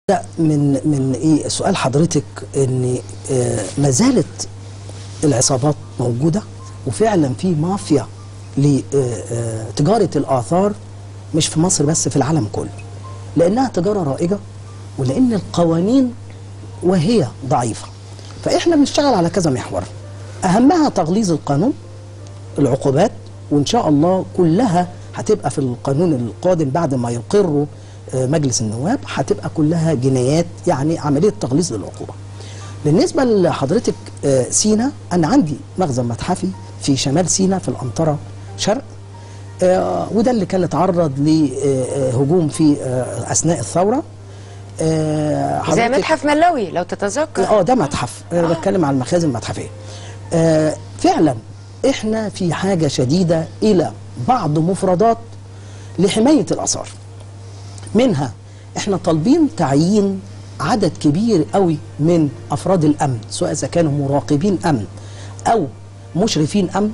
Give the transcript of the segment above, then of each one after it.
لا من من ايه سؤال حضرتك ان آه، ما زالت العصابات موجوده وفعلا في مافيا لتجاره الاثار مش في مصر بس في العالم كله لانها تجاره رائجه ولان القوانين وهي ضعيفه فاحنا بنشتغل على كذا محور اهمها تغليظ القانون العقوبات وان شاء الله كلها هتبقى في القانون القادم بعد ما يقره آه، مجلس النواب هتبقى كلها جنايات يعني عمليه تغليظ للعقوبه. بالنسبه لحضرتك آه، سينا انا عندي مخزن متحفي في شمال سينا في الانطره شرق آه، وده اللي كان اتعرض لهجوم في آه، اثناء الثوره آه، زي حضرتك- متحف ملاوي لو تتذكر اه ده متحف انا آه. بتكلم عن المخازن المتحفيه آه فعلا احنا في حاجه شديده الى بعض مفردات لحمايه الاثار منها احنا طالبين تعيين عدد كبير قوي من افراد الامن سواء اذا كانوا مراقبين امن او مشرفين امن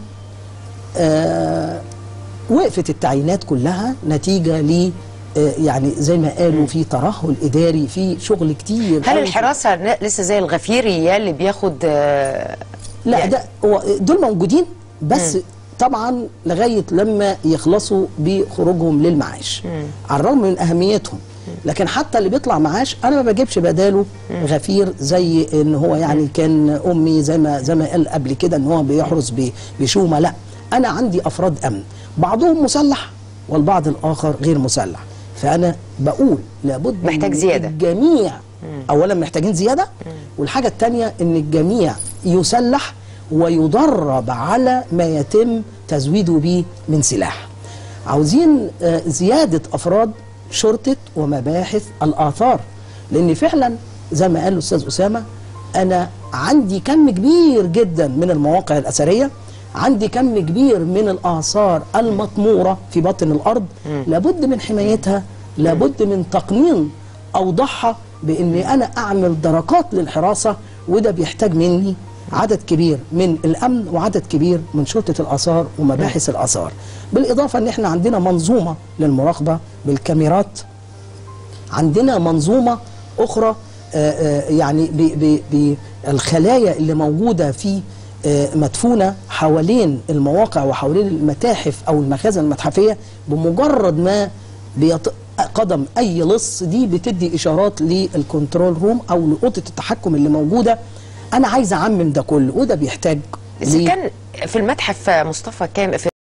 آه وقفت التعيينات كلها نتيجه ل آه، يعني زي ما قالوا في ترهل اداري في شغل كتير هل قوي. الحراسه ن- لسه زي الغفيري اللي بياخد آه، لا يعني- ده هو دول موجودين بس طبعا لغايه لما يخلصوا بخروجهم للمعاش على الرغم من اهميتهم لكن حتى اللي بيطلع معاش انا ما بجيبش بداله غفير زي ان هو يعني كان امي زي ما زي ما قال قبل كده ان هو بيحرس ب- بشومه لا انا عندي افراد امن بعضهم مسلح والبعض الاخر غير مسلح فانا بقول لابد محتاج من زيادة. الجميع اولا محتاجين زياده والحاجه الثانيه ان الجميع يسلح ويدرب على ما يتم تزويده به من سلاح عاوزين آه، زياده افراد شرطه ومباحث الاثار لان فعلا زي ما قال الاستاذ اسامه انا عندي كم كبير جدا من المواقع الاثريه عندي كم كبير من الاثار المطموره في باطن الارض لابد من حمايتها لابد من تقنين اوضحها باني انا اعمل دركات للحراسه وده بيحتاج مني عدد كبير من الامن وعدد كبير من شرطه الاثار ومباحث الاثار بالاضافه ان احنا عندنا منظومه للمراقبه بالكاميرات عندنا منظومه اخرى آه، آه، يعني ب- ب- بالخلايا اللي موجوده في آه، مدفونه حوالين المواقع وحوالين المتاحف او المخازن المتحفيه بمجرد ما بيط... قدم اي لص دي بتدي اشارات للكنترول روم او لاوضه التحكم اللي موجوده انا عايز اعمم ده كله وده بيحتاج اذا ليه؟ كان في المتحف مصطفى كام في